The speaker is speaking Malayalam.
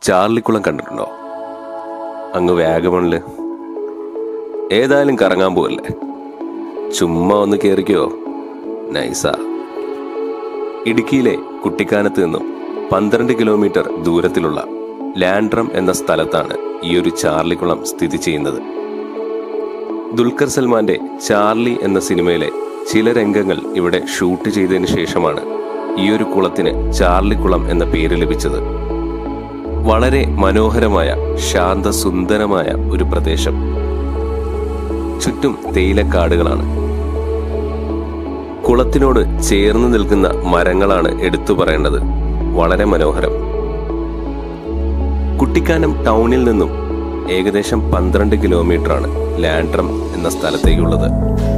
ചാർലിക്കുളം കണ്ടിട്ടുണ്ടോ അങ്ങ് വാഗമണില് ഏതായാലും കറങ്ങാൻ പോവല്ലേ ചുമ്മാ ഒന്ന് കയറിക്കോ നൈസാ ഇടുക്കിയിലെ കുട്ടിക്കാനത്ത് നിന്നും പന്ത്രണ്ട് കിലോമീറ്റർ ദൂരത്തിലുള്ള ലാൻഡ്രം എന്ന സ്ഥലത്താണ് ഈ ഒരു ചാർലിക്കുളം സ്ഥിതി ചെയ്യുന്നത് ദുൽഖർ സൽമാന്റെ ചാർലി എന്ന സിനിമയിലെ ചില രംഗങ്ങൾ ഇവിടെ ഷൂട്ട് ചെയ്തതിനു ശേഷമാണ് ഈ ഒരു കുളത്തിന് ചാർലിക്കുളം എന്ന പേര് ലഭിച്ചത് വളരെ മനോഹരമായ ശാന്തസുന്ദരമായ ഒരു പ്രദേശം ചുറ്റും തേയിലക്കാടുകളാണ് കുളത്തിനോട് ചേർന്ന് നിൽക്കുന്ന മരങ്ങളാണ് എടുത്തു പറയേണ്ടത് വളരെ മനോഹരം കുട്ടിക്കാനം ടൗണിൽ നിന്നും ഏകദേശം പന്ത്രണ്ട് കിലോമീറ്ററാണ് ലാൻഡ്രം എന്ന സ്ഥലത്തേക്കുള്ളത്